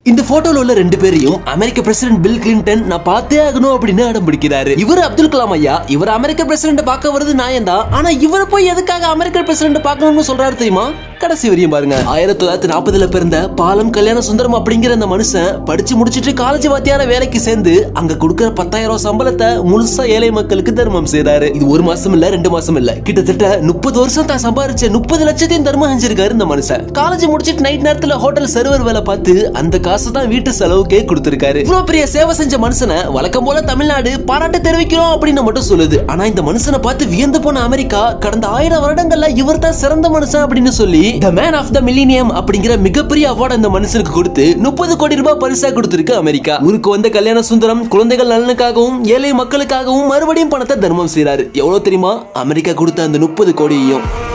இந்த போட்டோல உள்ள ரெண்டு பேரையும் அமெரிக்க பிரசிடென்ட் பில் கிளின்டன் நான் பார்த்தே ஆகணும் அப்படின்னு அடம் பிடிக்கிறாரு இவர் அப்துல் கலாம் ஐயா இவர் அமெரிக்க பிரசிடென்ட் பார்க்க வருது நியாயம் தான் ஆனா இவரை போய் எதுக்காக அமெரிக்க பிரசிடென்ட் பார்க்கணும்னு சொல்றாரு தெரியுமா கடைசி வரையும் பாருங்க ஆயிரத்தி தொள்ளாயிரத்தி நாற்பதுல பிறந்த பாலம் கல்யாண சுந்தரம் அப்படிங்கிற அந்த மனுஷன் படிச்சு முடிச்சிட்டு காலேஜ் வாத்தியார வேலைக்கு சேர்ந்து அங்க கொடுக்கிற பத்தாயிரம் ரூபாய் சம்பளத்தை முழுசா ஏழை மக்களுக்கு தர்மம் செய்றாரு இது ஒரு மாசம் இல்ல ரெண்டு மாசம் இல்ல கிட்டத்தட்ட முப்பது வருஷம் தான் சம்பாரிச்ச முப்பது லட்சத்தையும் தர்மம் செஞ்சிருக்காரு இந்த மனுஷன் காலேஜ் முடிச்சிட்டு நைட் நேரத்துல ஹோட்டல் சர்வர் வேலை பார்த்து அந்த காசு தான் வீட்டு செலவுக்கே கொடுத்திருக்காரு இவ்வளவு பெரிய சேவை செஞ்ச மனுஷனை வழக்கம் போல தமிழ்நாடு பாராட்டு தெரிவிக்கிறோம் அப்படின்னு மட்டும் சொல்லுது ஆனா இந்த மனுஷனை பார்த்து வியந்து போன அமெரிக்கா கடந்த ஆயிரம் வருடங்கள்ல இவர் தான் சிறந்த மனுஷன் அப்படின்னு சொல்லி the man of the millennium அப்படிங்கிற மிகப்பெரிய அவார்டு அந்த மனுஷனுக்கு கொடுத்து முப்பது கோடி ரூபாய் பரிசா கொடுத்திருக்கு அமெரிக்கா ஊருக்கு வந்த கல்யாண சுந்தரம் குழந்தைகள் நலனுக்காகவும் ஏழை மக்களுக்காகவும் மறுபடியும் பணத்தை தர்மம் செய்றாரு எவ்வளவு தெரியுமா அமெரிக்கா கொடுத்த அந்த முப்பது கோடியையும்